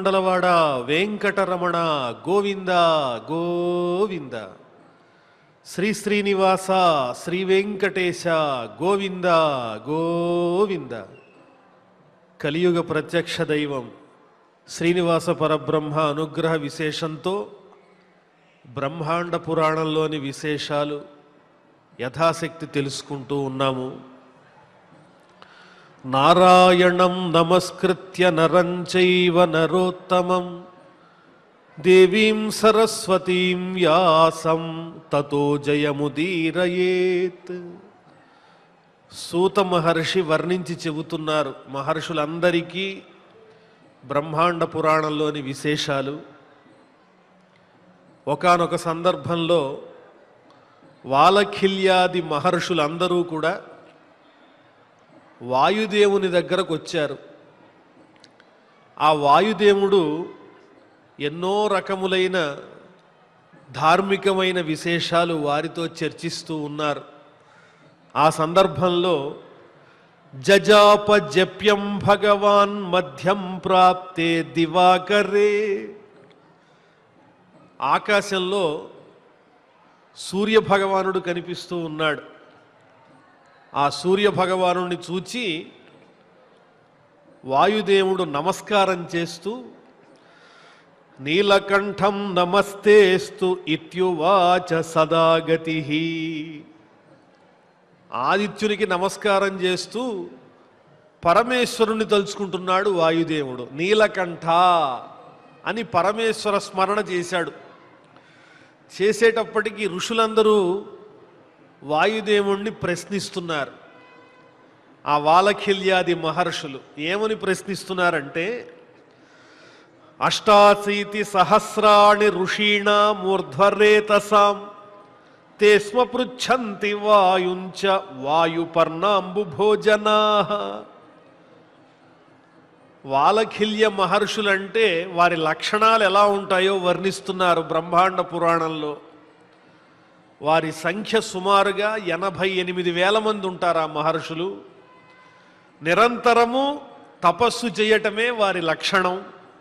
కొండలవాడ వెంకటరమణ గోవింద గోవింద శ్రీ శ్రీనివాస శ్రీ వెంకటేశ గోవింద గోవింద కలియుగ ప్రత్యక్ష దైవం శ్రీనివాస పరబ్రహ్మ అనుగ్రహ విశేషంతో బ్రహ్మాండ పురాణంలోని విశేషాలు యథాశక్తి తెలుసుకుంటూ ఉన్నాము నారాయణం నమస్కృత్య నరం చైవ నరోత్తమం దేవీం సరస్వతీం వ్యాసం తతో జయముదీరయేత్ సూత మహర్షి వర్ణించి చెబుతున్నారు మహర్షులందరికీ బ్రహ్మాండ పురాణంలోని విశేషాలు ఒకానొక సందర్భంలో వాలఖిల్యాది మహర్షులందరూ కూడా వాయుదేవుని దగ్గరకు వచ్చారు ఆ వాయుదేవుడు ఎన్నో రకములైన ధార్మికమైన విశేషాలు వారితో చర్చిస్తూ ఉన్నారు ఆ సందర్భంలో జజాప జప్యం భగవాన్ మధ్యం ప్రాప్తే దివాకరే ఆకాశంలో సూర్య భగవానుడు కనిపిస్తూ ఉన్నాడు ఆ సూర్య భగవానుడిని చూచి వాయుదేవుడు నమస్కారం చేస్తూ నీలకంఠం నమస్తేస్తు ఇత్యువాచ సదాగతి ఆదిత్యునికి నమస్కారం చేస్తూ పరమేశ్వరుని తలుచుకుంటున్నాడు వాయుదేవుడు నీలకంఠ అని పరమేశ్వర స్మరణ చేశాడు చేసేటప్పటికి ఋషులందరూ వాయుదేవుణ్ణి ప్రశ్నిస్తున్నారు ఆ వాలఖిల్యాది మహర్షులు ఏమని ప్రశ్నిస్తున్నారంటే అష్టాశీతి సహస్రాణి ఋషీణా మూర్ధ్వరేతసాం తే స్మ పృచ్ఛంతి వాయుంచ వాయుపర్ణాంబు భోజనా వాలఖిల్య మహర్షులంటే వారి లక్షణాలు ఎలా ఉంటాయో వర్ణిస్తున్నారు బ్రహ్మాండ పురాణంలో వారి సంఖ్య సుమారుగా ఎనభై ఎనిమిది వేల మంది ఉంటారు ఆ మహర్షులు నిరంతరము తపస్సు చేయటమే వారి లక్షణం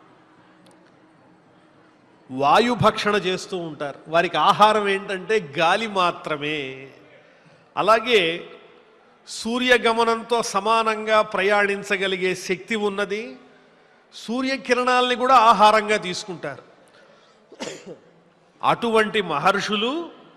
వాయుభక్షణ చేస్తూ ఉంటారు వారికి ఆహారం ఏంటంటే గాలి మాత్రమే అలాగే సూర్యగమనంతో సమానంగా ప్రయాణించగలిగే శక్తి ఉన్నది సూర్యకిరణాలని కూడా ఆహారంగా తీసుకుంటారు అటువంటి మహర్షులు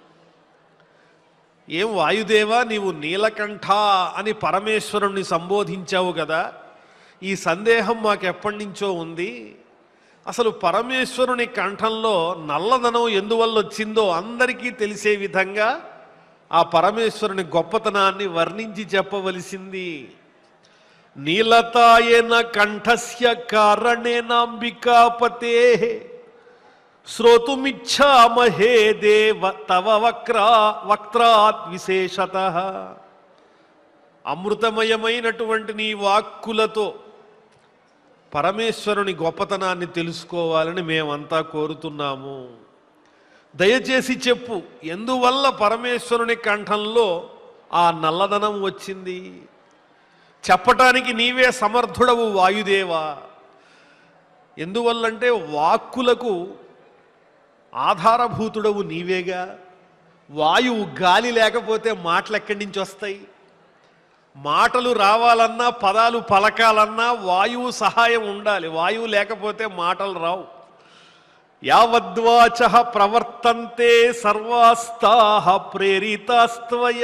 ఏం వాయుదేవా నీవు నీలకంఠ అని పరమేశ్వరుణ్ణి సంబోధించావు కదా ఈ సందేహం మాకు ఎప్పటి నుంచో ఉంది అసలు పరమేశ్వరుని కంఠంలో నల్లదనం ఎందువల్ల వచ్చిందో అందరికీ తెలిసే విధంగా ఆ పరమేశ్వరుని గొప్పతనాన్ని వర్ణించి చెప్పవలసింది నీలతాయన కంఠస్య కారణేనాంబికాపతే శ్రోతుమిచ్చామహే దేవ తవ వక్రా వక్త్రాత్ విశేషత అమృతమయమైనటువంటి నీ వాక్కులతో పరమేశ్వరుని గొప్పతనాన్ని తెలుసుకోవాలని మేమంతా కోరుతున్నాము దయచేసి చెప్పు ఎందువల్ల పరమేశ్వరుని కంఠంలో ఆ నల్లదనం వచ్చింది చెప్పటానికి నీవే సమర్థుడవు వాయుదేవా ఎందువల్లంటే వాక్కులకు ఆధారభూతుడవు నీవేగా వాయువు గాలి లేకపోతే మాటలు ఎక్కడి నుంచి వస్తాయి మాటలు రావాలన్నా పదాలు పలకాలన్నా వాయువు సహాయం ఉండాలి వాయువు లేకపోతే మాటలు రావు యావద్వాచ ప్రవర్తంతే సర్వాస్తా ప్రేరితాస్త్వయ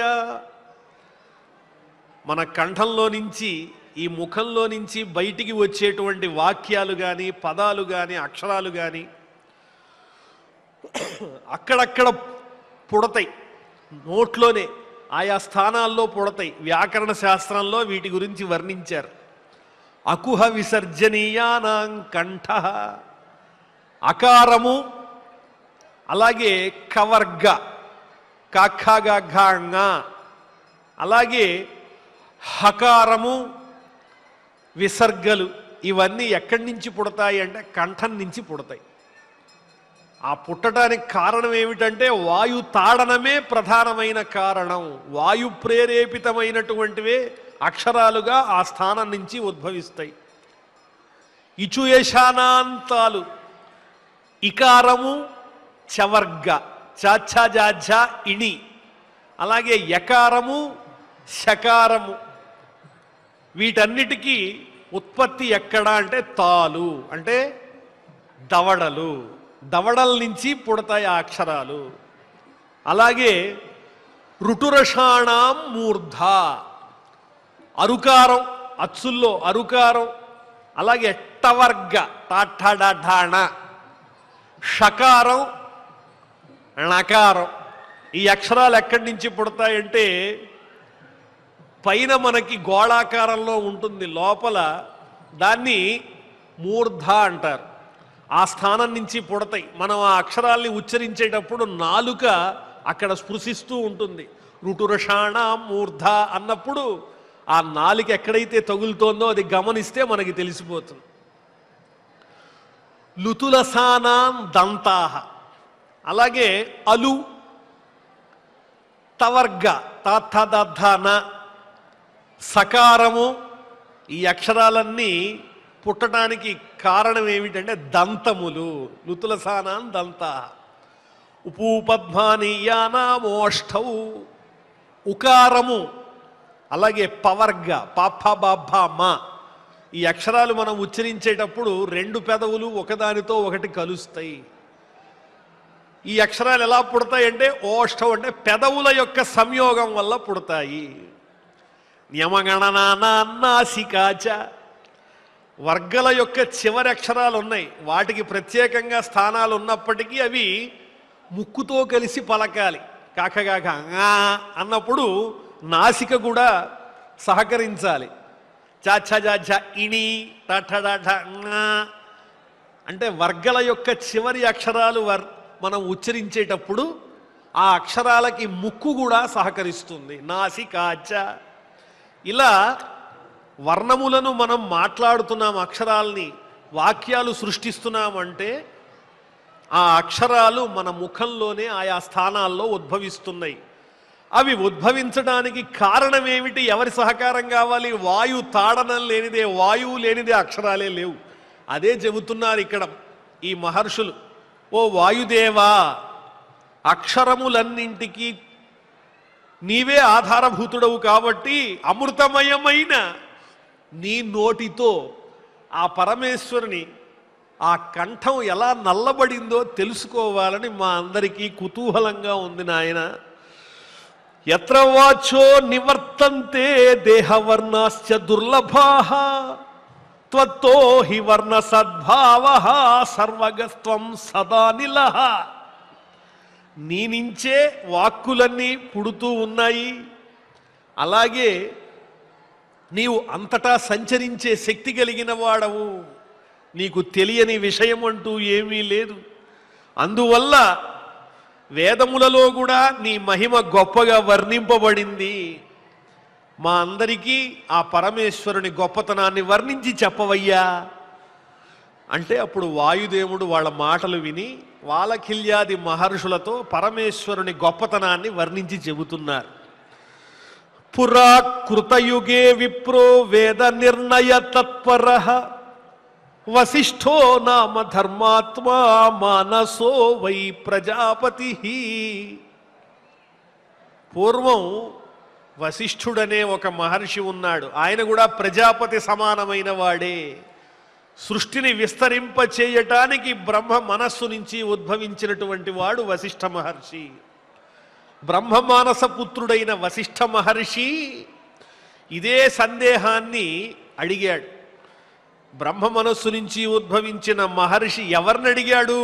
మన కంఠంలో నుంచి ఈ ముఖంలో నుంచి బయటికి వచ్చేటువంటి వాక్యాలు కానీ పదాలు కానీ అక్షరాలు కానీ అక్కడక్కడ పుడతాయి నోట్లోనే ఆయా స్థానాల్లో పుడతాయి వ్యాకరణ శాస్త్రంలో వీటి గురించి వర్ణించారు అకుహ విసర్జనీయానాం కంఠ అకారము అలాగే కవర్గ కాఖాగాఘాంగ అలాగే హకారము విసర్గలు ఇవన్నీ ఎక్కడి నుంచి పుడతాయి అంటే కంఠం నుంచి పుడతాయి ఆ పుట్టడానికి కారణం ఏమిటంటే వాయు తాడనమే ప్రధానమైన కారణం వాయు ప్రేరేపితమైనటువంటివే అక్షరాలుగా ఆ స్థానం నుంచి ఉద్భవిస్తాయి ఇచుయశానాంతాలు ఇకారము చవర్గ చాఛాజాఝ ఇణి అలాగే యకారము శకారము వీటన్నిటికీ ఉత్పత్తి ఎక్కడ అంటే తాలు అంటే దవడలు దవడల నుంచి పుడతాయి ఆ అక్షరాలు అలాగే ఋటురషాణం మూర్ధ అరుకారం అచ్చుల్లో అరుకారం అలాగే టవర్గ టాఠాడాఢాణ షకారం ణకారం ఈ అక్షరాలు ఎక్కడి నుంచి పుడతాయంటే పైన మనకి గోళాకారంలో ఉంటుంది లోపల దాన్ని మూర్ధ అంటారు ఆ స్థానం నుంచి పుడతాయి మనం ఆ అక్షరాల్ని ఉచ్చరించేటప్పుడు నాలుక అక్కడ స్పృశిస్తూ ఉంటుంది ఋటురషాణ మూర్ధ అన్నప్పుడు ఆ నాలుక ఎక్కడైతే తగులుతోందో అది గమనిస్తే మనకి తెలిసిపోతుంది లుతులసానాం దంతాహ అలాగే అలు తవర్గ తాథదధన సకారము ఈ అక్షరాలన్నీ పుట్టడానికి కారణం ఏమిటంటే దంతములు లుతులసానాం దంత ఉపూపద్మానీయానామోష్టౌ ఉకారము అలాగే పవర్గ పాప బాభ మా ఈ అక్షరాలు మనం ఉచ్చరించేటప్పుడు రెండు పెదవులు ఒకదానితో ఒకటి కలుస్తాయి ఈ అక్షరాలు ఎలా పుడతాయి అంటే ఓష్టం అంటే పెదవుల యొక్క సంయోగం వల్ల పుడతాయి నియమగణనాసికాచ వర్గల యొక్క చివరి అక్షరాలు ఉన్నాయి వాటికి ప్రత్యేకంగా స్థానాలు ఉన్నప్పటికీ అవి ముక్కుతో కలిసి పలకాలి కాకగాక ఆ అన్నప్పుడు నాసిక కూడా సహకరించాలి చాఛ చాఛ ఇణి టఠ అంటే వర్గల యొక్క చివరి అక్షరాలు వర్ మనం ఉచ్చరించేటప్పుడు ఆ అక్షరాలకి ముక్కు కూడా సహకరిస్తుంది నాసికాచ ఇలా వర్ణములను మనం మాట్లాడుతున్నాం అక్షరాల్ని వాక్యాలు సృష్టిస్తున్నామంటే ఆ అక్షరాలు మన ముఖంలోనే ఆయా స్థానాల్లో ఉద్భవిస్తున్నాయి అవి ఉద్భవించడానికి కారణం ఏమిటి ఎవరి సహకారం కావాలి వాయు తాడనం లేనిదే వాయువు లేనిదే అక్షరాలే లేవు అదే చెబుతున్నారు ఇక్కడ ఈ మహర్షులు ఓ వాయుదేవా అక్షరములన్నింటికి నీవే ఆధారభూతుడవు కాబట్టి అమృతమయమైన నీ నోటితో ఆ పరమేశ్వరుని ఆ కంఠం ఎలా నల్లబడిందో తెలుసుకోవాలని మా అందరికీ కుతూహలంగా ఉంది నాయన ఎత్ర వాచో నివర్తంతే దేహవర్ణాశ్చ దుర్లభా త్వత్తో హి వర్ణ సద్భావ సర్వగస్త్వం సదా నిలహ నీ నుంచే వాక్కులన్నీ పుడుతూ ఉన్నాయి అలాగే నీవు అంతటా సంచరించే శక్తి కలిగిన వాడవు నీకు తెలియని విషయం అంటూ ఏమీ లేదు అందువల్ల వేదములలో కూడా నీ మహిమ గొప్పగా వర్ణింపబడింది మా అందరికీ ఆ పరమేశ్వరుని గొప్పతనాన్ని వర్ణించి చెప్పవయ్యా అంటే అప్పుడు వాయుదేవుడు వాళ్ళ మాటలు విని వాలకిల్యాది మహర్షులతో పరమేశ్వరుని గొప్పతనాన్ని వర్ణించి చెబుతున్నారు పురా కృతయుగే విప్రో వేద నిర్ణయ తత్పర వశిష్ఠో నామ ధర్మాత్మా మానసో వై ప్రజాపతి పూర్వం వశిష్ఠుడనే ఒక మహర్షి ఉన్నాడు ఆయన కూడా ప్రజాపతి సమానమైన వాడే సృష్టిని విస్తరింప చేయటానికి బ్రహ్మ మనస్సు నుంచి ఉద్భవించినటువంటి వాడు వశిష్ఠ మహర్షి బ్రహ్మమానస పుత్రుడైన వశిష్ఠ మహర్షి ఇదే సందేహాన్ని అడిగాడు బ్రహ్మ మనస్సు నుంచి ఉద్భవించిన మహర్షి ఎవరిని అడిగాడు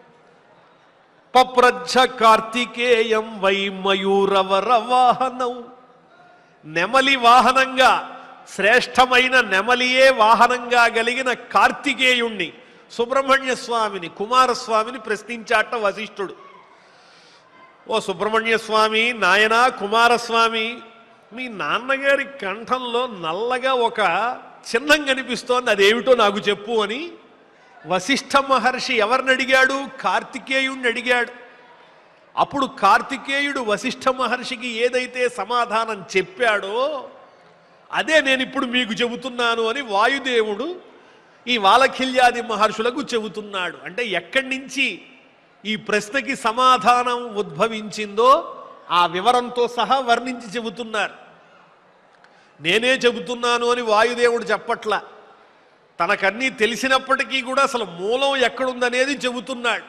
పప్రజ్జ కార్తికేయం వై మయూరవర వాహనం నెమలి వాహనంగా శ్రేష్టమైన నెమలియే వాహనంగా కలిగిన కార్తికేయుణ్ణి సుబ్రహ్మణ్య స్వామిని కుమారస్వామిని ప్రశ్నించాట వశిష్ఠుడు ఓ సుబ్రహ్మణ్య స్వామి నాయనా కుమారస్వామి మీ నాన్నగారి కంఠంలో నల్లగా ఒక చిహ్నం కనిపిస్తోంది అదేమిటో నాకు చెప్పు అని వశిష్ఠ మహర్షి ఎవరిని అడిగాడు కార్తికేయుణ్ణి అడిగాడు అప్పుడు కార్తికేయుడు వశిష్ఠ మహర్షికి ఏదైతే సమాధానం చెప్పాడో అదే నేను ఇప్పుడు మీకు చెబుతున్నాను అని వాయుదేవుడు ఈ వాలఖిల్యాది మహర్షులకు చెబుతున్నాడు అంటే ఎక్కడి నుంచి ఈ ప్రశ్నకి సమాధానం ఉద్భవించిందో ఆ వివరంతో సహా వర్ణించి చెబుతున్నారు నేనే చెబుతున్నాను అని వాయుదేవుడు చెప్పట్లా తనకన్నీ తెలిసినప్పటికీ కూడా అసలు మూలం ఎక్కడుందనేది చెబుతున్నాడు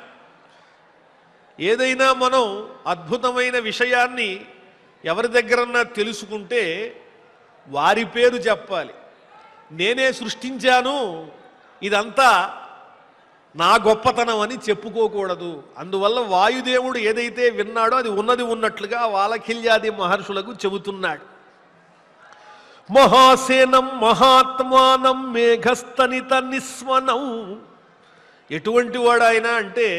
ఏదైనా మనం అద్భుతమైన విషయాన్ని ఎవరి దగ్గరన్నా తెలుసుకుంటే వారి పేరు చెప్పాలి నేనే సృష్టించాను ఇదంతా నా గొప్పతనం అని చెప్పుకోకూడదు అందువల్ల వాయుదేవుడు ఏదైతే విన్నాడో అది ఉన్నది ఉన్నట్లుగా వాలఖిల్యాది మహర్షులకు చెబుతున్నాడు మహాసేనం మహాత్మానం మేఘస్తనిత నిస్వనం ఎటువంటి వాడు ఆయన అంటే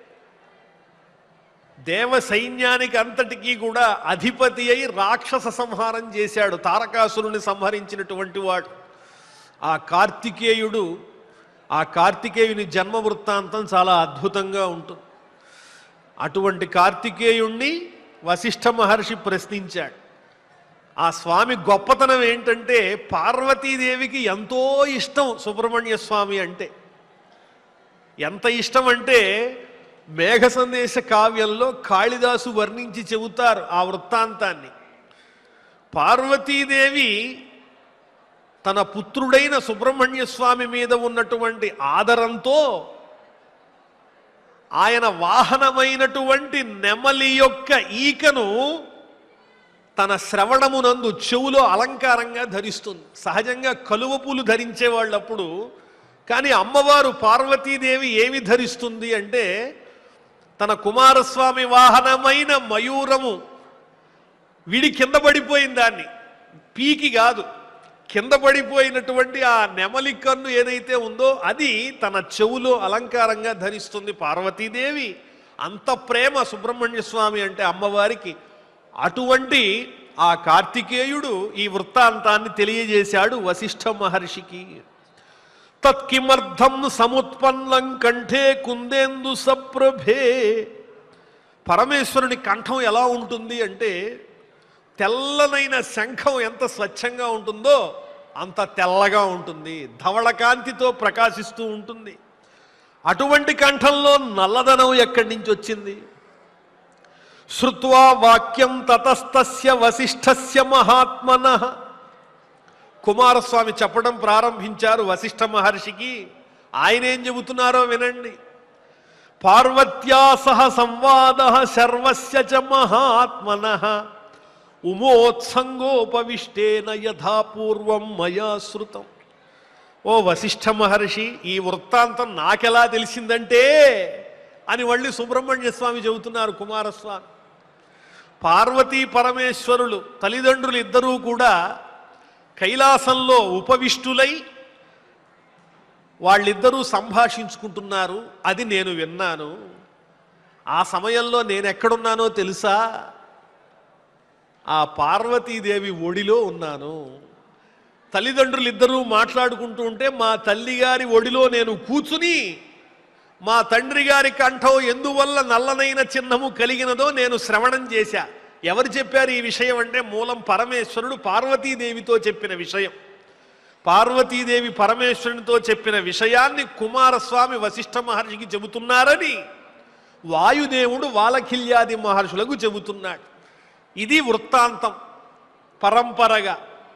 దేవ సైన్యానికి అంతటికీ కూడా అధిపతి అయి రాక్షస సంహారం చేశాడు తారకాసురుని సంహరించినటువంటి వాడు ఆ కార్తికేయుడు ఆ కార్తికేయుని జన్మ వృత్తాంతం చాలా అద్భుతంగా ఉంటుంది అటువంటి కార్తికేయుణ్ణి వశిష్ఠ మహర్షి ప్రశ్నించాడు ఆ స్వామి గొప్పతనం ఏంటంటే పార్వతీదేవికి ఎంతో ఇష్టం సుబ్రహ్మణ్య స్వామి అంటే ఎంత ఇష్టం అంటే మేఘ సందేశ కావ్యంలో కాళిదాసు వర్ణించి చెబుతారు ఆ వృత్తాంతాన్ని పార్వతీదేవి తన పుత్రుడైన సుబ్రహ్మణ్య స్వామి మీద ఉన్నటువంటి ఆదరంతో ఆయన వాహనమైనటువంటి నెమలి యొక్క ఈకను తన శ్రవణమునందు చెవులో అలంకారంగా ధరిస్తుంది సహజంగా కలువ పూలు ధరించేవాళ్ళప్పుడు కానీ అమ్మవారు పార్వతీదేవి ఏమి ధరిస్తుంది అంటే తన కుమారస్వామి వాహనమైన మయూరము విడి కింద పడిపోయిన దాన్ని పీకి కాదు కింద పడిపోయినటువంటి ఆ నెమలి కన్ను ఏదైతే ఉందో అది తన చెవులో అలంకారంగా ధరిస్తుంది పార్వతీదేవి అంత ప్రేమ సుబ్రహ్మణ్య స్వామి అంటే అమ్మవారికి అటువంటి ఆ కార్తికేయుడు ఈ వృత్తాంతాన్ని తెలియజేశాడు వశిష్ఠ మహర్షికి తత్కిమర్థం సముత్పన్నం కంఠే కుందేందు సప్రభే పరమేశ్వరుని కంఠం ఎలా ఉంటుంది అంటే తెల్లనైన శంఖం ఎంత స్వచ్ఛంగా ఉంటుందో అంత తెల్లగా ఉంటుంది ధవళకాంతితో ప్రకాశిస్తూ ఉంటుంది అటువంటి కంఠంలో నల్లదనం ఎక్కడి నుంచి వచ్చింది శ్రుత్వా వాక్యం తతస్తస్య వశిష్ఠస్య మహాత్మన కుమారస్వామి చెప్పడం ప్రారంభించారు వశిష్ఠ మహర్షికి ఆయన ఏం చెబుతున్నారో వినండి పార్వత్యా సహ సంవాద సర్వస్య చ మహాత్మన ఉమోత్సంగోపవిష్టేన యథాపూర్వం మయా శృతం ఓ వశిష్ఠ మహర్షి ఈ వృత్తాంతం నాకెలా తెలిసిందంటే అని మళ్ళీ సుబ్రహ్మణ్య స్వామి చెబుతున్నారు కుమారస్వామి పార్వతీ పరమేశ్వరులు తల్లిదండ్రులు ఇద్దరూ కూడా కైలాసంలో ఉపవిష్టులై వాళ్ళిద్దరూ సంభాషించుకుంటున్నారు అది నేను విన్నాను ఆ సమయంలో నేను ఎక్కడున్నానో తెలుసా ఆ పార్వతీదేవి ఒడిలో ఉన్నాను తల్లిదండ్రులు ఇద్దరూ మాట్లాడుకుంటూ ఉంటే మా తల్లిగారి ఒడిలో నేను కూర్చుని మా తండ్రి గారి కంఠం ఎందువల్ల నల్లనైన చిహ్నము కలిగినదో నేను శ్రవణం చేశా ఎవరు చెప్పారు ఈ విషయం అంటే మూలం పరమేశ్వరుడు పార్వతీదేవితో చెప్పిన విషయం పార్వతీదేవి పరమేశ్వరునితో చెప్పిన విషయాన్ని కుమారస్వామి వశిష్ఠ మహర్షికి చెబుతున్నారని వాయుదేవుడు వాలఖిల్యాది మహర్షులకు చెబుతున్నాడు ఇది వృత్తాంతం పరంపరగా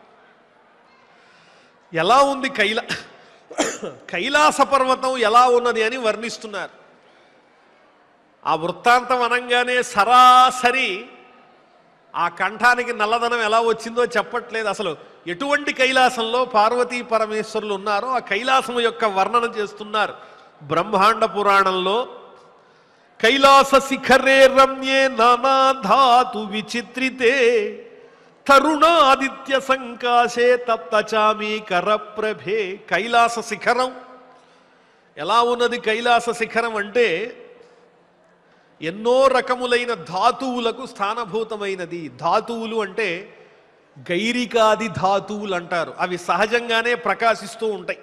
ఎలా ఉంది కైలా కైలాస పర్వతం ఎలా ఉన్నది అని వర్ణిస్తున్నారు ఆ వృత్తాంతం అనంగానే సరాసరి ఆ కంఠానికి నల్లదనం ఎలా వచ్చిందో చెప్పట్లేదు అసలు ఎటువంటి కైలాసంలో పార్వతీ పరమేశ్వరులు ఉన్నారో ఆ కైలాసం యొక్క వర్ణన చేస్తున్నారు బ్రహ్మాండ పురాణంలో కైలాస శిఖరే రమ్యే నానాధాతు విచిత్రితే తరుణాదిత్య సంకాశే తప్తచామి కరప్రభే కైలాస శిఖరం ఎలా ఉన్నది కైలాస శిఖరం అంటే ఎన్నో రకములైన ధాతువులకు స్థానభూతమైనది ధాతువులు అంటే గైరికాది ధాతువులు అంటారు అవి సహజంగానే ప్రకాశిస్తూ ఉంటాయి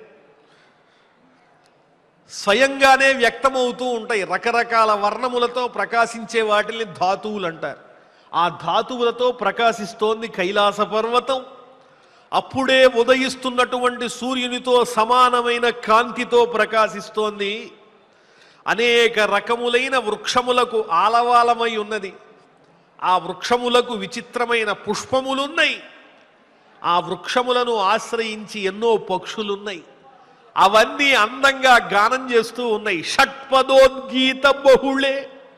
స్వయంగానే వ్యక్తమవుతూ ఉంటాయి రకరకాల వర్ణములతో ప్రకాశించే వాటిని ధాతువులు అంటారు ఆ ధాతువులతో ప్రకాశిస్తోంది కైలాస పర్వతం అప్పుడే ఉదయిస్తున్నటువంటి సూర్యునితో సమానమైన కాంతితో ప్రకాశిస్తోంది అనేక రకములైన వృక్షములకు ఆలవాలమై ఉన్నది ఆ వృక్షములకు విచిత్రమైన పుష్పములున్నాయి ఆ వృక్షములను ఆశ్రయించి ఎన్నో పక్షులున్నాయి అవన్నీ అందంగా గానం చేస్తూ ఉన్నాయి షట్పదోద్గీత బహుళే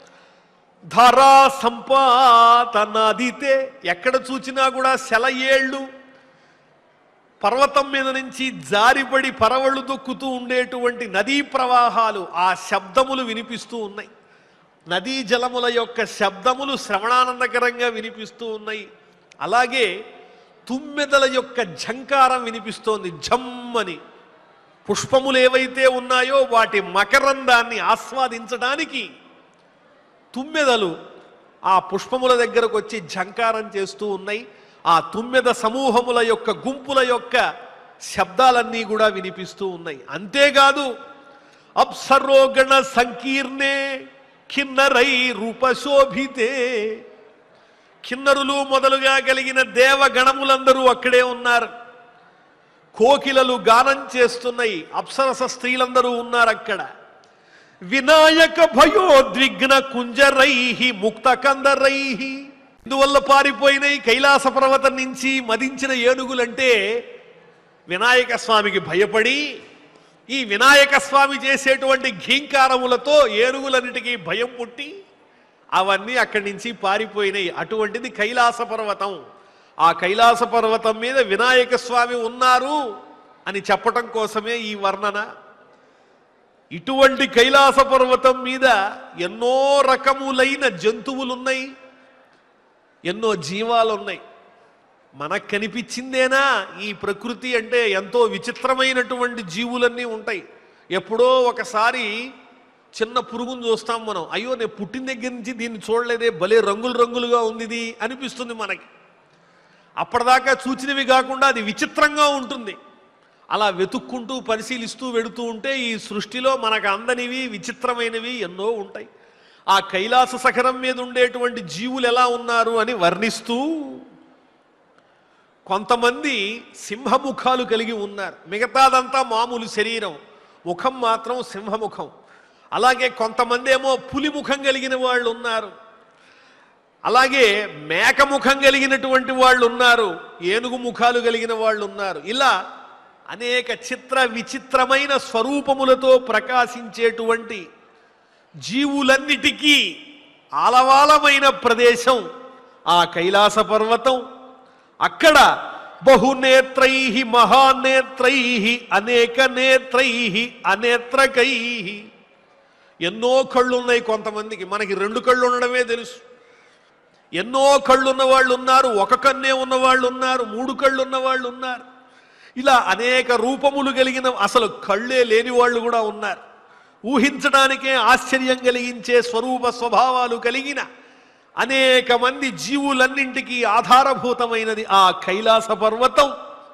ధరా సంపాతనాదితే ఎక్కడ చూచినా కూడా సెలయేళ్ళు పర్వతం మీద నుంచి జారిపడి పరవళ్ళు దొక్కుతూ ఉండేటువంటి నదీ ప్రవాహాలు ఆ శబ్దములు వినిపిస్తూ ఉన్నాయి నదీ జలముల యొక్క శబ్దములు శ్రవణానందకరంగా వినిపిస్తూ ఉన్నాయి అలాగే తుమ్మెదల యొక్క ఝంకారం వినిపిస్తోంది ఝమ్మని పుష్పములు ఏవైతే ఉన్నాయో వాటి మకరందాన్ని ఆస్వాదించడానికి తుమ్మెదలు ఆ పుష్పముల దగ్గరకు వచ్చి ఝంకారం చేస్తూ ఉన్నాయి ఆ తుమ్మెద సమూహముల యొక్క గుంపుల యొక్క శబ్దాలన్నీ కూడా వినిపిస్తూ ఉన్నాయి అంతేకాదు అప్సరోగణ సంకీర్ణే కిన్నరై రూపశోభితే కిన్నరులు మొదలుగా కలిగిన దేవగణములందరూ అక్కడే ఉన్నారు కోకిలలు గానం చేస్తున్నాయి అప్సరస స్త్రీలందరూ ఉన్నారు అక్కడ వినాయక భయోద్విగ్న కుంజరై ముక్త కందరై ఇందువల్ల పారిపోయినాయి కైలాస పర్వతం నుంచి మదించిన ఏనుగులంటే వినాయక స్వామికి భయపడి ఈ వినాయక స్వామి చేసేటువంటి ఘీంకారములతో ఏనుగులన్నిటికీ భయం పుట్టి అవన్నీ అక్కడి నుంచి పారిపోయినాయి అటువంటిది కైలాస పర్వతం ఆ కైలాస పర్వతం మీద వినాయక స్వామి ఉన్నారు అని చెప్పటం కోసమే ఈ వర్ణన ఇటువంటి కైలాస పర్వతం మీద ఎన్నో రకములైన జంతువులున్నాయి ఎన్నో జీవాలు ఉన్నాయి మనకు కనిపించిందేనా ఈ ప్రకృతి అంటే ఎంతో విచిత్రమైనటువంటి జీవులన్నీ ఉంటాయి ఎప్పుడో ఒకసారి చిన్న పురుగును చూస్తాం మనం అయ్యో నేను పుట్టిన దగ్గర నుంచి దీన్ని చూడలేదే భలే రంగులు రంగులుగా ఉంది ఇది అనిపిస్తుంది మనకి అప్పటిదాకా చూచినవి కాకుండా అది విచిత్రంగా ఉంటుంది అలా వెతుక్కుంటూ పరిశీలిస్తూ వెడుతూ ఉంటే ఈ సృష్టిలో మనకు అందనివి విచిత్రమైనవి ఎన్నో ఉంటాయి ఆ కైలాస శఖరం మీద ఉండేటువంటి జీవులు ఎలా ఉన్నారు అని వర్ణిస్తూ కొంతమంది సింహముఖాలు కలిగి ఉన్నారు మిగతాదంతా మామూలు శరీరం ముఖం మాత్రం సింహముఖం అలాగే కొంతమంది ఏమో పులి ముఖం కలిగిన వాళ్ళు ఉన్నారు అలాగే మేక ముఖం కలిగినటువంటి వాళ్ళు ఉన్నారు ఏనుగు ముఖాలు కలిగిన వాళ్ళు ఉన్నారు ఇలా అనేక చిత్ర విచిత్రమైన స్వరూపములతో ప్రకాశించేటువంటి జీవులన్నిటికీ ఆలవాలమైన ప్రదేశం ఆ కైలాస పర్వతం అక్కడ బహునేత్రై మహానేత్రై అనేక నేత్రై అనేత్రకై ఎన్నో కళ్ళు ఉన్నాయి కొంతమందికి మనకి రెండు కళ్ళు ఉండడమే తెలుసు ఎన్నో కళ్ళు ఉన్న వాళ్ళు ఉన్నారు ఒక కన్నే ఉన్న వాళ్ళు ఉన్నారు మూడు కళ్ళు ఉన్న వాళ్ళు ఉన్నారు ఇలా అనేక రూపములు కలిగిన అసలు కళ్ళే లేని వాళ్ళు కూడా ఉన్నారు ఊహించడానికే ఆశ్చర్యం కలిగించే స్వరూప స్వభావాలు కలిగిన అనేక మంది జీవులన్నింటికీ ఆధారభూతమైనది ఆ కైలాస పర్వతం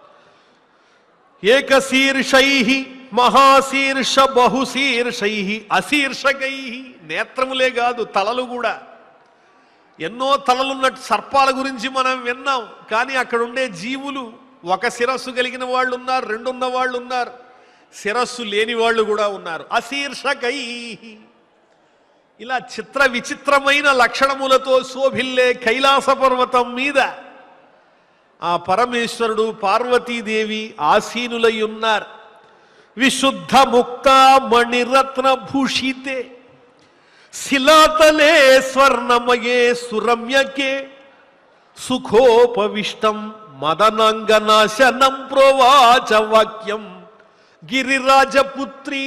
ఏకశీర్షై మహాశీర్ష బహుశీర్షై అశీర్షకై నేత్రములే కాదు తలలు కూడా ఎన్నో తలలున్నట్టు సర్పాల గురించి మనం విన్నాం కానీ అక్కడ ఉండే జీవులు ఒక శిరస్సు కలిగిన వాళ్ళు ఉన్నారు రెండున్న వాళ్ళు ఉన్నారు శిరస్సు లేని వాళ్ళు కూడా ఉన్నారు అశీర్షకై ఇలా చిత్ర విచిత్రమైన లక్షణములతో శోభిల్లే కైలాస పర్వతం మీద ఆ పరమేశ్వరుడు పార్వతీదేవి ఆసీనులై ఉన్నారు విశుద్ధ ముక్త మణిరత్న భూషితే శిలాతలే స్వర్ణమయే సురమ్యకే సుఖోపవిష్టం మదనంగనాశనం ప్రోవాచ వాక్యం గిరిరాజపుత్రి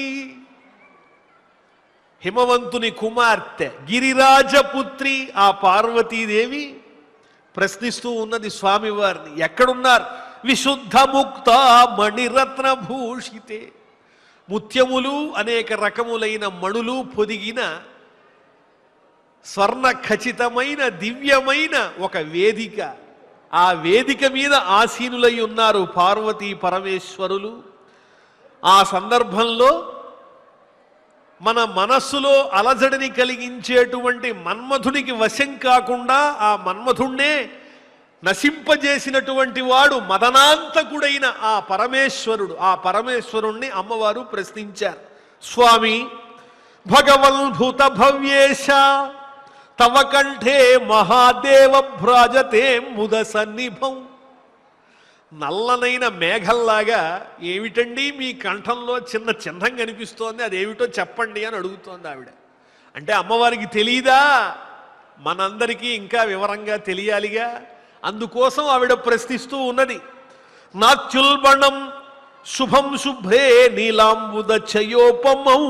హిమవంతుని కుమార్తె గిరిరాజపుత్రి ఆ పార్వతీదేవి ప్రశ్నిస్తూ ఉన్నది స్వామివారిని ఎక్కడున్నారు విశుద్ధ ముక్త మణిరత్న భూషితే ముత్యములు అనేక రకములైన మణులు పొదిగిన స్వర్ణ ఖచ్చితమైన దివ్యమైన ఒక వేదిక ఆ వేదిక మీద ఆసీనులై ఉన్నారు పార్వతీ పరమేశ్వరులు ఆ సందర్భంలో మన మనస్సులో అలజడిని కలిగించేటువంటి మన్మధునికి వశం కాకుండా ఆ మన్మధుణ్ణే నశింపజేసినటువంటి వాడు మదనాంతకుడైన ఆ పరమేశ్వరుడు ఆ పరమేశ్వరుణ్ణి అమ్మవారు ప్రశ్నించారు స్వామి భగవల్భూత భవ్యేశ తవ కంఠే మహాదేవ భ్రాజతే ముద సన్నిభం నల్లనైన మేఘల్లాగా ఏమిటండి మీ కంఠంలో చిన్న చిహ్నం కనిపిస్తోంది అదేమిటో చెప్పండి అని అడుగుతోంది ఆవిడ అంటే అమ్మవారికి తెలియదా మనందరికీ ఇంకా వివరంగా తెలియాలిగా అందుకోసం ఆవిడ ప్రశ్నిస్తూ ఉన్నది నాత్యుల్బణం శుభం శుభ్రే నీలాంబుద చయోపమౌ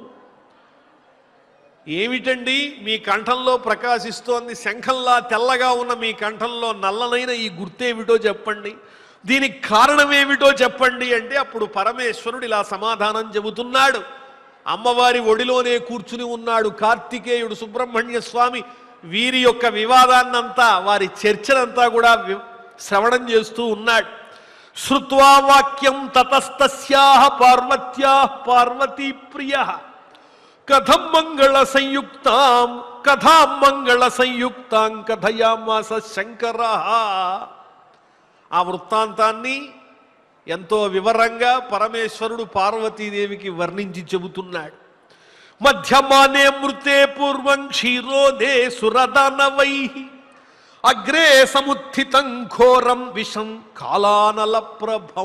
ఏమిటండి మీ కంఠంలో ప్రకాశిస్తోంది శంఖంలా తెల్లగా ఉన్న మీ కంఠంలో నల్లనైన ఈ గుర్తేమిటో చెప్పండి దీనికి కారణమేమిటో చెప్పండి అంటే అప్పుడు పరమేశ్వరుడు ఇలా సమాధానం చెబుతున్నాడు అమ్మవారి ఒడిలోనే కూర్చుని ఉన్నాడు కార్తికేయుడు సుబ్రహ్మణ్య స్వామి వీరి యొక్క వివాదాన్నంతా వారి చర్చనంతా కూడా వి- శ్రవణం చేస్తూ ఉన్నాడు శ్రుత్వా వాక్యం తతస్తస్యా పార్వత్యా పార్వతీ ప్రియ కథం మంగళ సంయుక్తాం కథా మంగళ సంయుక్తాం కథయామాస శంకర ఆ వృత్తాంతాన్ని ఎంతో వివరంగా పరమేశ్వరుడు పార్వతీదేవికి వర్ణించి చెబుతున్నాడు మధ్యమానే మృతే పూర్వం క్షీరోదే సురదానవై అగ్రే సముత్థితం ఘోరం విషం కాలానల ప్రభం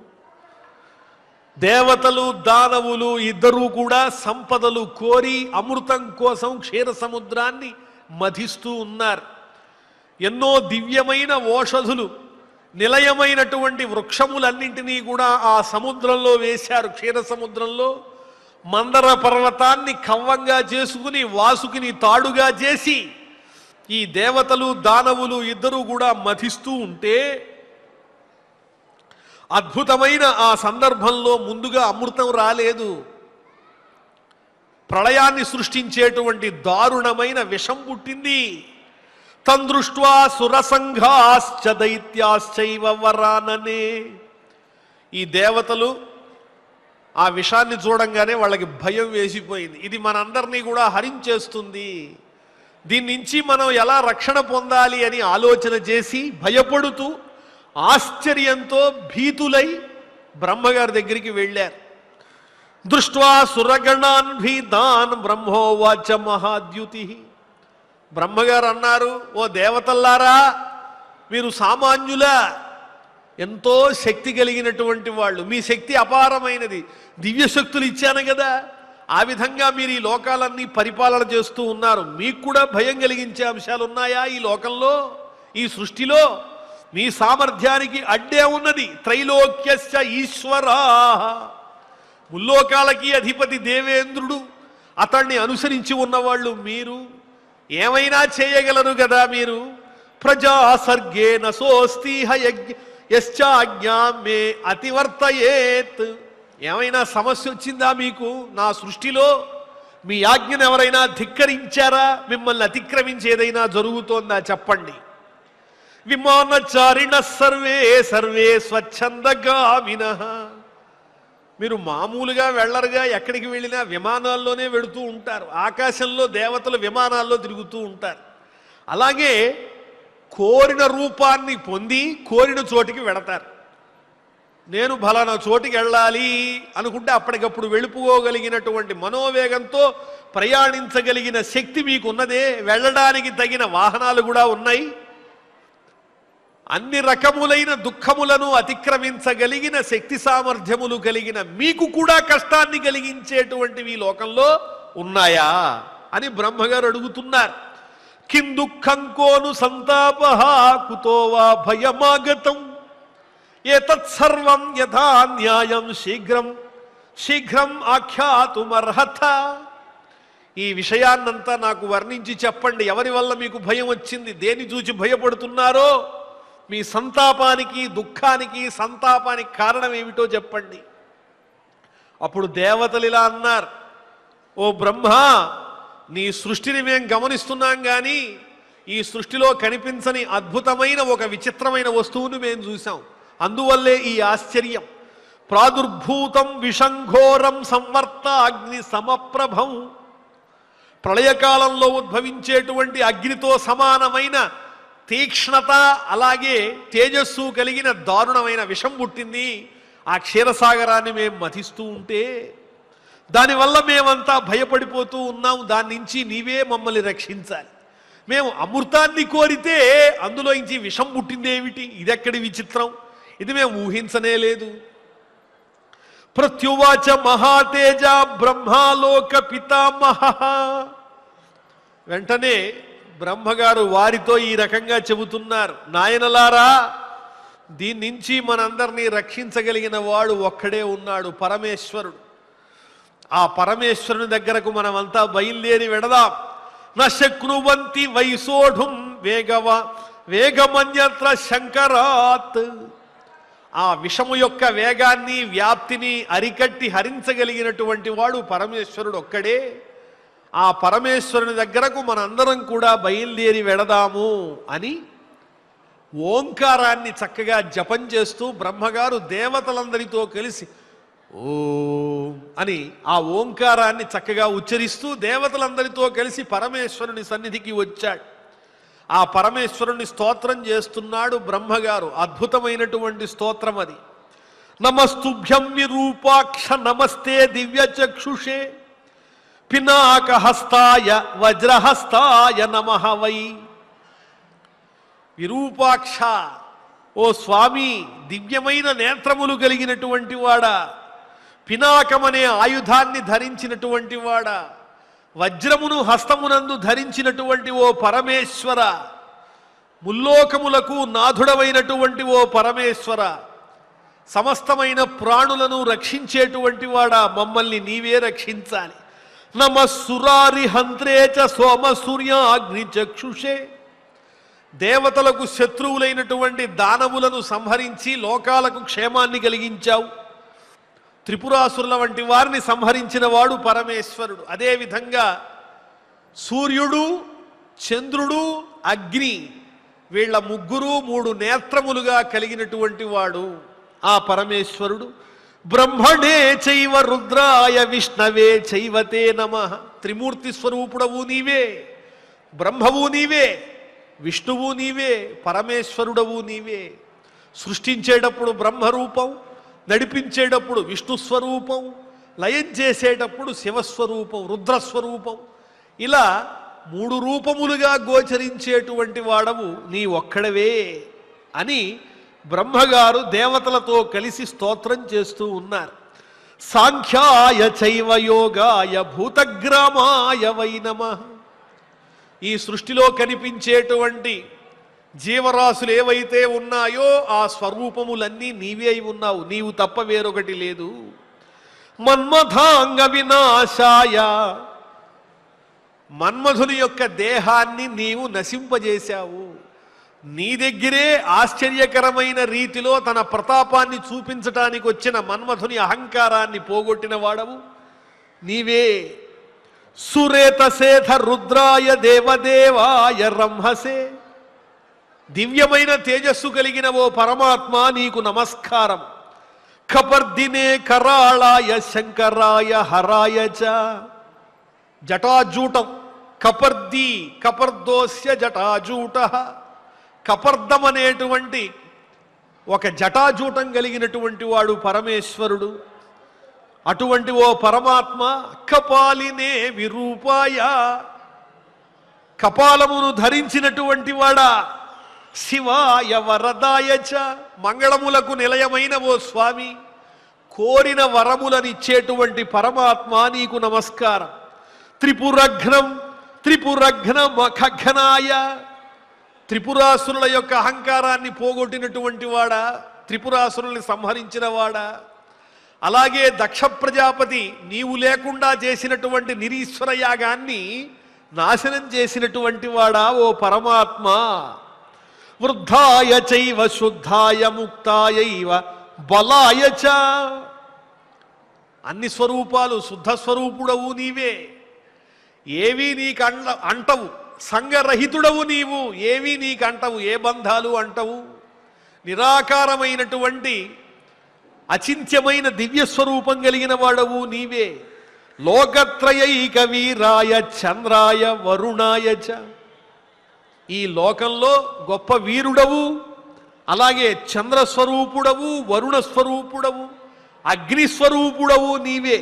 దేవతలు దానవులు ఇద్దరూ కూడా సంపదలు కోరి అమృతం కోసం క్షీర సముద్రాన్ని మధిస్తూ ఉన్నారు ఎన్నో దివ్యమైన ఓషధులు నిలయమైనటువంటి వృక్షములన్నింటినీ కూడా ఆ సముద్రంలో వేశారు క్షీర సముద్రంలో మందర పర్వతాన్ని కవ్వంగా చేసుకుని వాసుకిని తాడుగా చేసి ఈ దేవతలు దానవులు ఇద్దరూ కూడా మధిస్తూ ఉంటే అద్భుతమైన ఆ సందర్భంలో ముందుగా అమృతం రాలేదు ప్రళయాన్ని సృష్టించేటువంటి దారుణమైన విషం పుట్టింది తందృష్ట్వా సురసంఘాశ్చ దైత్యాశ్చైవ వరాననే ఈ దేవతలు ఆ విషాన్ని చూడంగానే వాళ్ళకి భయం వేసిపోయింది ఇది మనందరినీ కూడా హరించేస్తుంది దీని నుంచి మనం ఎలా రక్షణ పొందాలి అని ఆలోచన చేసి భయపడుతూ ఆశ్చర్యంతో భీతులై బ్రహ్మగారి దగ్గరికి వెళ్ళారు దృష్ట్వా సురగణాన్ భీతాన్ బ్రహ్మోవాచ మహాద్యుతి బ్రహ్మగారు అన్నారు ఓ దేవతల్లారా మీరు సామాన్యులా ఎంతో శక్తి కలిగినటువంటి వాళ్ళు మీ శక్తి అపారమైనది దివ్య శక్తులు ఇచ్చాను కదా ఆ విధంగా మీరు ఈ లోకాలన్నీ పరిపాలన చేస్తూ ఉన్నారు మీకు కూడా భయం కలిగించే అంశాలు ఉన్నాయా ఈ లోకంలో ఈ సృష్టిలో మీ సామర్థ్యానికి అడ్డే ఉన్నది త్రైలోక్యస్య ఈశ్వరా ముల్లోకాలకి అధిపతి దేవేంద్రుడు అతన్ని అనుసరించి ఉన్నవాళ్ళు మీరు ఏమైనా చేయగలరు కదా మీరు ప్రజా సర్గే నసోస్తిహ యజ్ఞ యశ్చాజ్ఞా మే అతివర్తయేత్ ఏమైనా సమస్య వచ్చిందా మీకు నా సృష్టిలో మీ ఆజ్ఞను ఎవరైనా ధిక్కరించారా మిమ్మల్ని అతిక్రమించి ఏదైనా జరుగుతోందా చెప్పండి విమానచారిణ సర్వే సర్వే స్వచ్ఛందగామిన మీరు మామూలుగా వెళ్ళరుగా ఎక్కడికి వెళ్ళినా విమానాల్లోనే వెళుతూ ఉంటారు ఆకాశంలో దేవతలు విమానాల్లో తిరుగుతూ ఉంటారు అలాగే కోరిన రూపాన్ని పొంది కోరిన చోటికి వెళతారు నేను ఫలానా చోటికి వెళ్ళాలి అనుకుంటే అప్పటికప్పుడు వెళ్ళిపోగలిగినటువంటి మనోవేగంతో ప్రయాణించగలిగిన శక్తి మీకు ఉన్నదే వెళ్ళడానికి తగిన వాహనాలు కూడా ఉన్నాయి అన్ని రకములైన దుఃఖములను అతిక్రమించగలిగిన శక్తి సామర్థ్యములు కలిగిన మీకు కూడా కష్టాన్ని కలిగించేటువంటివి ఈ లోకంలో ఉన్నాయా అని బ్రహ్మగారు అడుగుతున్నారు కిం దుఃఖం కోను సంతాప కుతో వా భయమాగతం ఏతత్సర్వం యథా న్యాయం శీఘ్రం శీఘ్రం ఆఖ్యాతుమర్హత ఈ విషయాన్నంతా నాకు వర్ణించి చెప్పండి ఎవరి వల్ల మీకు భయం వచ్చింది దేని చూచి భయపడుతున్నారో మీ సంతాపానికి దుఃఖానికి సంతాపానికి కారణం ఏమిటో చెప్పండి అప్పుడు దేవతలు ఇలా అన్నారు ఓ బ్రహ్మ నీ సృష్టిని మేము గమనిస్తున్నాం కానీ ఈ సృష్టిలో కనిపించని అద్భుతమైన ఒక విచిత్రమైన వస్తువును మేము చూసాం అందువల్లే ఈ ఆశ్చర్యం ప్రాదుర్భూతం విషంఘోరం సంవర్త అగ్ని సమప్రభం ప్రళయకాలంలో ఉద్భవించేటువంటి అగ్నితో సమానమైన తీక్ష్ణత అలాగే తేజస్సు కలిగిన దారుణమైన విషం పుట్టింది ఆ క్షీరసాగరాన్ని మేము మతిస్తూ ఉంటే దానివల్ల మేమంతా భయపడిపోతూ ఉన్నాం దాని నుంచి నీవే మమ్మల్ని రక్షించాలి మేము అమృతాన్ని కోరితే అందులో నుంచి విషం పుట్టిందేమిటి ఇదెక్కడి విచిత్రం ఇది మేము ఊహించనే లేదు ప్రత్యువాచ మహాతేజ బ్రహ్మాలోక పితామహ వెంటనే బ్రహ్మగారు వారితో ఈ రకంగా చెబుతున్నారు నాయనలారా దీని నుంచి మనందరినీ రక్షించగలిగిన వాడు ఒక్కడే ఉన్నాడు పరమేశ్వరుడు ఆ పరమేశ్వరుని దగ్గరకు మనమంతా బయలుదేరి వెడదాం నశక్నువంతి వైసోఢుం వేగవ వేగమన్యత్ర శంకరాత్ ఆ విషము యొక్క వేగాన్ని వ్యాప్తిని అరికట్టి హరించగలిగినటువంటి వాడు పరమేశ్వరుడు ఒక్కడే ఆ పరమేశ్వరుని దగ్గరకు మనందరం కూడా బయలుదేరి వెడదాము అని ఓంకారాన్ని చక్కగా జపం చేస్తూ బ్రహ్మగారు దేవతలందరితో కలిసి ఓం అని ఆ ఓంకారాన్ని చక్కగా ఉచ్చరిస్తూ దేవతలందరితో కలిసి పరమేశ్వరుని సన్నిధికి వచ్చాడు ఆ పరమేశ్వరుని స్తోత్రం చేస్తున్నాడు బ్రహ్మగారు అద్భుతమైనటువంటి స్తోత్రం అది నమస్తుభ్యం విరూపాక్ష నమస్తే దివ్య చక్షుషే పినాకహస్తాయ వజ్రహస్తాయ నమ వై విరూపాక్ష ఓ స్వామి దివ్యమైన నేత్రములు కలిగినటువంటి వాడా పినాకమనే ఆయుధాన్ని ధరించినటువంటి వాడా వజ్రమును హస్తమునందు ధరించినటువంటి ఓ పరమేశ్వర ముల్లోకములకు నాథుడవైనటువంటి ఓ పరమేశ్వర సమస్తమైన ప్రాణులను రక్షించేటువంటి వాడా మమ్మల్ని నీవే రక్షించాలి నమ సురారి హంత్రేచ సోమ సూర్యాగ్ని చక్షుషే దేవతలకు శత్రువులైనటువంటి దానవులను సంహరించి లోకాలకు క్షేమాన్ని కలిగించావు త్రిపురాసురుల వంటి వారిని సంహరించిన వాడు పరమేశ్వరుడు అదేవిధంగా సూర్యుడు చంద్రుడు అగ్ని వీళ్ళ ముగ్గురు మూడు నేత్రములుగా కలిగినటువంటి వాడు ఆ పరమేశ్వరుడు బ్రహ్మణే చైవ రుద్రాయ విష్ణవే చైవతే నమ త్రిమూర్తి స్వరూపుడవు నీవే బ్రహ్మవు నీవే విష్ణువు నీవే పరమేశ్వరుడవు నీవే సృష్టించేటప్పుడు బ్రహ్మరూపం నడిపించేటప్పుడు విష్ణు స్వరూపం లయం చేసేటప్పుడు శివస్వరూపం రుద్రస్వరూపం ఇలా మూడు రూపములుగా గోచరించేటువంటి వాడవు నీ ఒక్కడవే అని బ్రహ్మగారు దేవతలతో కలిసి స్తోత్రం చేస్తూ ఉన్నారు సాంఖ్యాయ చైవ యోగాయ భూతగ్రామాయ వై నమః ఈ సృష్టిలో కనిపించేటువంటి జీవరాశులు ఏవైతే ఉన్నాయో ఆ స్వరూపములన్నీ నీవే అయి ఉన్నావు నీవు తప్ప వేరొకటి లేదు మన్మథాంగ వినాశాయ మన్మధుని యొక్క దేహాన్ని నీవు నశింపజేశావు నీ దగ్గరే ఆశ్చర్యకరమైన రీతిలో తన ప్రతాపాన్ని చూపించటానికి వచ్చిన మన్మధుని అహంకారాన్ని పోగొట్టిన వాడవు నీవే సురేతసేథ రుద్రాయ దేవదేవాయ రంహసే దివ్యమైన తేజస్సు కలిగిన ఓ పరమాత్మ నీకు నమస్కారం కపర్దినే కరాళాయ శంకరాయ హరాయ చ జటాజూటం కపర్ది కపర్దోస్య జటాజూట కపర్దం అనేటువంటి ఒక జటాజూటం కలిగినటువంటి వాడు పరమేశ్వరుడు అటువంటి ఓ పరమాత్మ కపాలినే విరూపాయ కపాలమును ధరించినటువంటి వాడా శివాయ వరదాయ చ మంగళములకు నిలయమైన ఓ స్వామి కోరిన వరములనిచ్చేటువంటి పరమాత్మ నీకు నమస్కారం త్రిపురఘ్నం త్రిపురఘ్న మఖఘనాయ త్రిపురాసురుల యొక్క అహంకారాన్ని పోగొట్టినటువంటి వాడా త్రిపురాసురుల్ని సంహరించిన వాడా అలాగే దక్ష ప్రజాపతి నీవు లేకుండా చేసినటువంటి నిరీశ్వర యాగాన్ని నాశనం చేసినటువంటి వాడా ఓ పరమాత్మ వృద్ధాయ చైవ శుద్ధాయ ముక్తాయైవ బలాయ చ అన్ని స్వరూపాలు శుద్ధ స్వరూపుడవు నీవే ఏవీ నీకు అండ అంటవు సంగరహితుడవు నీవు ఏవీ నీకు అంటవు ఏ బంధాలు అంటవు నిరాకారమైనటువంటి అచింత్యమైన దివ్య స్వరూపం కలిగిన వాడవు నీవే లోకత్రయైక వీరాయ చంద్రాయ వరుణాయ చ ఈ లోకంలో గొప్ప వీరుడవు అలాగే చంద్రస్వరూపుడవు వరుణ స్వరూపుడవు అగ్నిస్వరూపుడవు నీవే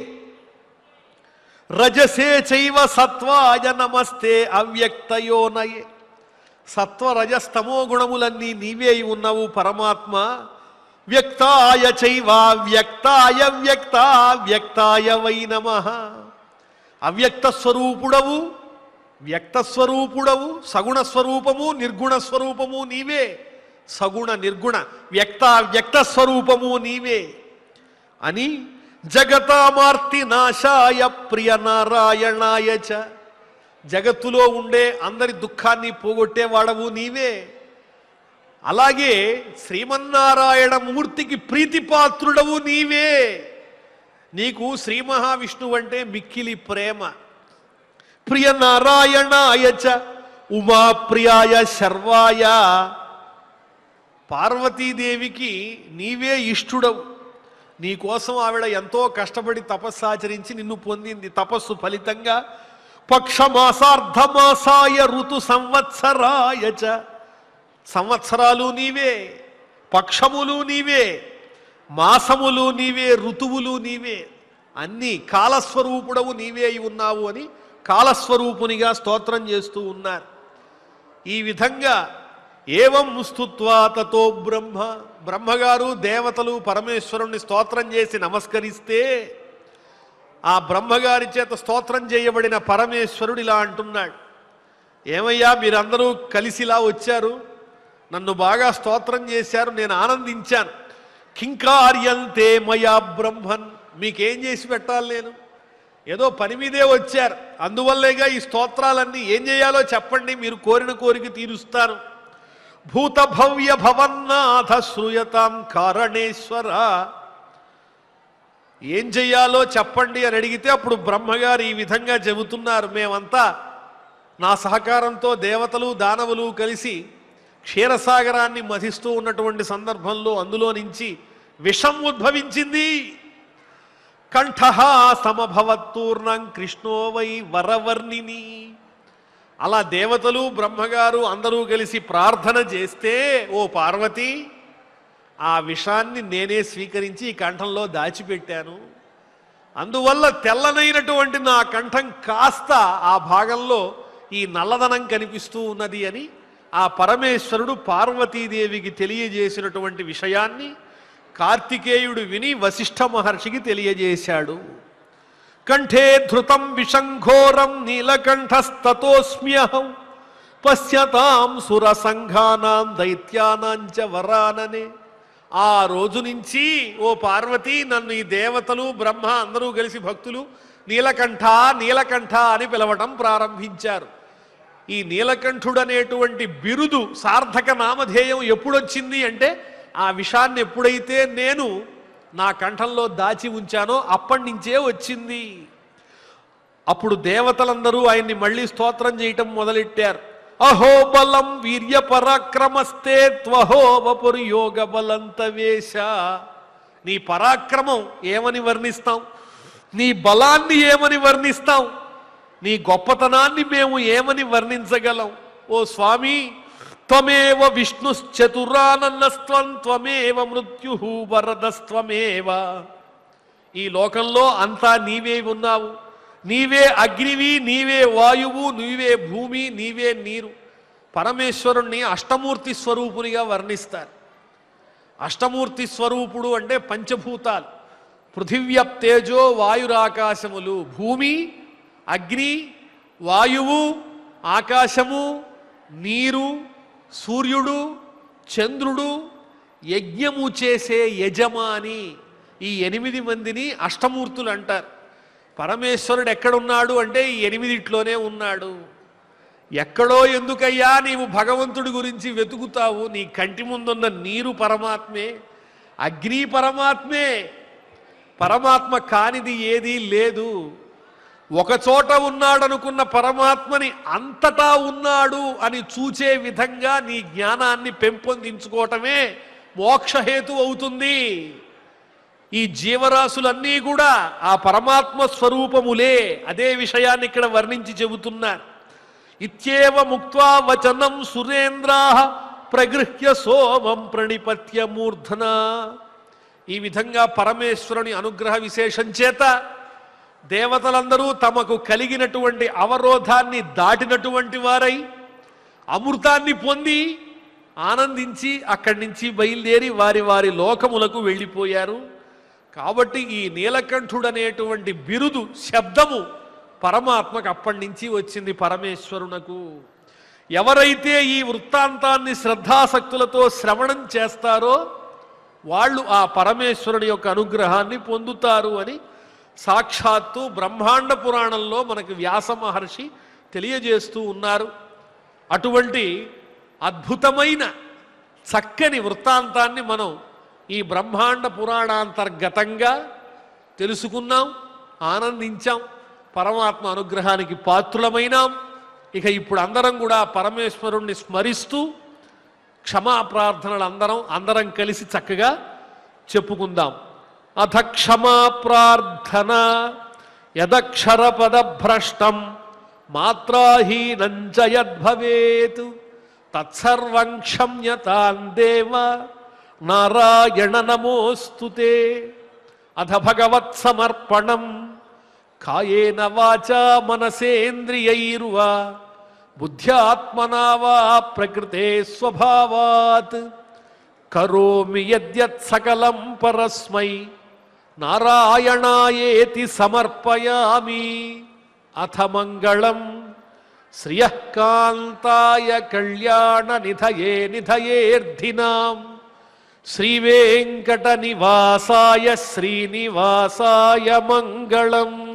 రజసే చైవ సత్వాయ నమస్తే అవ్యక్తయోనయే సత్వ రజస్తమో గుణములన్నీ నీవే అయి ఉన్నావు పరమాత్మ వ్యక్తాయ చైవ వ్యక్తాయ వ్యక్త వ్యక్తాయ వై నమ అవ్యక్త స్వరూపుడవు వ్యక్త స్వరూపుడవు సగుణ స్వరూపము నిర్గుణ స్వరూపము నీవే సగుణ నిర్గుణ వ్యక్త వ్యక్త స్వరూపము నీవే అని జగతామార్తి నాశాయ ప్రియ నారాయణాయ చ జగత్తులో ఉండే అందరి దుఃఖాన్ని పోగొట్టేవాడవు నీవే అలాగే శ్రీమన్నారాయణ మూర్తికి ప్రీతిపాత్రుడవు నీవే నీకు శ్రీ మహావిష్ణువు అంటే మిక్కిలి ప్రేమ ప్రియ నారాయణాయ చ ఉమా ప్రియాయ శర్వాయ పార్వతీదేవికి నీవే ఇష్టుడవు నీ కోసం ఆవిడ ఎంతో కష్టపడి తపస్సాచరించి నిన్ను పొందింది తపస్సు ఫలితంగా పక్షమాసార్ధమాసాయ ఋతు సంవత్సరాయ చ సంవత్సరాలు నీవే పక్షములు నీవే మాసములు నీవే ఋతువులు నీవే అన్ని కాలస్వరూపుడవు నీవే అయి ఉన్నావు అని కాలస్వరూపునిగా స్తోత్రం చేస్తూ ఉన్నారు ఈ విధంగా ఏవం స్తుత్వా తతో బ్రహ్మ బ్రహ్మగారు దేవతలు పరమేశ్వరుణ్ణి స్తోత్రం చేసి నమస్కరిస్తే ఆ బ్రహ్మగారి చేత స్తోత్రం చేయబడిన పరమేశ్వరుడు ఇలా అంటున్నాడు ఏమయ్యా మీరందరూ కలిసిలా వచ్చారు నన్ను బాగా స్తోత్రం చేశారు నేను ఆనందించాను కింకార్యంతే మయా బ్రహ్మన్ మీకేం చేసి పెట్టాలి నేను ఏదో పని మీదే వచ్చారు అందువల్లేగా ఈ స్తోత్రాలన్నీ ఏం చేయాలో చెప్పండి మీరు కోరిన కోరిక తీరుస్తాను భూత భవ్య భవన్నాథ శ్రూయతాం కారణేశ్వర ఏం చెయ్యాలో చెప్పండి అని అడిగితే అప్పుడు బ్రహ్మగారు ఈ విధంగా చెబుతున్నారు మేమంతా నా సహకారంతో దేవతలు దానవులు కలిసి క్షీరసాగరాన్ని మధిస్తూ ఉన్నటువంటి సందర్భంలో అందులో నుంచి విషం ఉద్భవించింది కంఠ సమభవత్తూర్ణం కృష్ణో వై వరవర్ణిని అలా దేవతలు బ్రహ్మగారు అందరూ కలిసి ప్రార్థన చేస్తే ఓ పార్వతి ఆ విషాన్ని నేనే స్వీకరించి ఈ కంఠంలో దాచిపెట్టాను అందువల్ల తెల్లనైనటువంటి నా కంఠం కాస్త ఆ భాగంలో ఈ నల్లదనం కనిపిస్తూ ఉన్నది అని ఆ పరమేశ్వరుడు పార్వతీదేవికి తెలియజేసినటువంటి విషయాన్ని కార్తికేయుడు విని వశిష్ఠ మహర్షికి తెలియజేశాడు కంఠే ధృతం విషంఘోరం నీలకంఠస్తోస్మ్యహం పశ్యతాం సురసంఘానాం దైత్యానాంచ వరాననే ఆ రోజు నుంచి ఓ పార్వతి నన్ను ఈ దేవతలు బ్రహ్మ అందరూ కలిసి భక్తులు నీలకంఠ నీలకంఠ అని పిలవటం ప్రారంభించారు ఈ నీలకంఠుడనేటువంటి బిరుదు సార్థక నామధేయం ఎప్పుడొచ్చింది అంటే ఆ విషాన్ని ఎప్పుడైతే నేను నా కంఠంలో దాచి ఉంచానో అప్పటి నుంచే వచ్చింది అప్పుడు దేవతలందరూ ఆయన్ని మళ్ళీ స్తోత్రం చేయటం మొదలెట్టారు అహో బలం వీర్య పరాక్రమస్తే త్వహో వపురు యోగ బలంతవేశ నీ పరాక్రమం ఏమని వర్ణిస్తాం నీ బలాన్ని ఏమని వర్ణిస్తాం నీ గొప్పతనాన్ని మేము ఏమని వర్ణించగలం ఓ స్వామి త్వమేవ విష్ణుశ్చతురానన్నస్త్వం త్వమేవ మృత్యు వరదస్త్వమేవ ఈ లోకంలో అంతా నీవే ఉన్నావు నీవే అగ్నివి నీవే వాయువు నీవే భూమి నీవే నీరు పరమేశ్వరుణ్ణి అష్టమూర్తి స్వరూపునిగా వర్ణిస్తారు అష్టమూర్తి స్వరూపుడు అంటే పంచభూతాలు పృథివ్యప్ తేజో వాయురాకాశములు భూమి అగ్ని వాయువు ఆకాశము నీరు సూర్యుడు చంద్రుడు యజ్ఞము చేసే యజమాని ఈ ఎనిమిది మందిని అష్టమూర్తులు అంటారు పరమేశ్వరుడు ఎక్కడున్నాడు అంటే ఈ ఎనిమిదిట్లోనే ఉన్నాడు ఎక్కడో ఎందుకయ్యా నీవు భగవంతుడి గురించి వెతుకుతావు నీ కంటి ముందున్న నీరు పరమాత్మే అగ్ని పరమాత్మే పరమాత్మ కానిది ఏదీ లేదు ఒక చోట ఉన్నాడనుకున్న పరమాత్మని అంతటా ఉన్నాడు అని చూచే విధంగా నీ జ్ఞానాన్ని పెంపొందించుకోవటమే మోక్షహేతు అవుతుంది ఈ జీవరాశులన్నీ కూడా ఆ పరమాత్మ స్వరూపములే అదే విషయాన్ని ఇక్కడ వర్ణించి చెబుతున్నారు ఇత్యేవ ముక్త్వా వచనం సురేంద్రా ప్రగృహ్య సోమం ప్రణిపత్య మూర్ధన ఈ విధంగా పరమేశ్వరుని అనుగ్రహ విశేషం చేత దేవతలందరూ తమకు కలిగినటువంటి అవరోధాన్ని దాటినటువంటి వారై అమృతాన్ని పొంది ఆనందించి అక్కడి నుంచి బయలుదేరి వారి వారి లోకములకు వెళ్ళిపోయారు కాబట్టి ఈ నీలకంఠుడనేటువంటి బిరుదు శబ్దము పరమాత్మకు అప్పటి నుంచి వచ్చింది పరమేశ్వరునకు ఎవరైతే ఈ వృత్తాంతాన్ని శ్రద్ధాసక్తులతో శ్రవణం చేస్తారో వాళ్ళు ఆ పరమేశ్వరుని యొక్క అనుగ్రహాన్ని పొందుతారు అని సాక్షాత్తు బ్రహ్మాండ పురాణంలో మనకు వ్యాస మహర్షి తెలియజేస్తూ ఉన్నారు అటువంటి అద్భుతమైన చక్కని వృత్తాంతాన్ని మనం ఈ బ్రహ్మాండ పురాణాంతర్గతంగా తెలుసుకున్నాం ఆనందించాం పరమాత్మ అనుగ్రహానికి పాత్రులమైనాం ఇక ఇప్పుడు అందరం కూడా పరమేశ్వరుణ్ణి స్మరిస్తూ క్షమా ప్రార్థనలు అందరం అందరం కలిసి చక్కగా చెప్పుకుందాం అథ క్షమా ప్రార్థన యదక్షర పదభ్రష్టం మాత్రాహీనం చ యద్భవేత్ తత్సర్వం క్షమ్యతాం దేవ నారాయణ నమోస్తుతే అథ భగవత్ సమర్పణం కాయేన వాచా మనసేంద్రియైర్వా బుద్ధ్యాత్మనా వా ప్రకృతే స్వభావాత్ కరోమి యద్యత్ సకలం పరస్మై నారాయణాయేతి సమర్పయామి అథ మంగళం శ్రియకాంతాయ కళ్యాణ నిధయే నిధయేర్ధినాం శ్రీవేంకట నివాసాయ శ్రీనివాసాయ మంగళం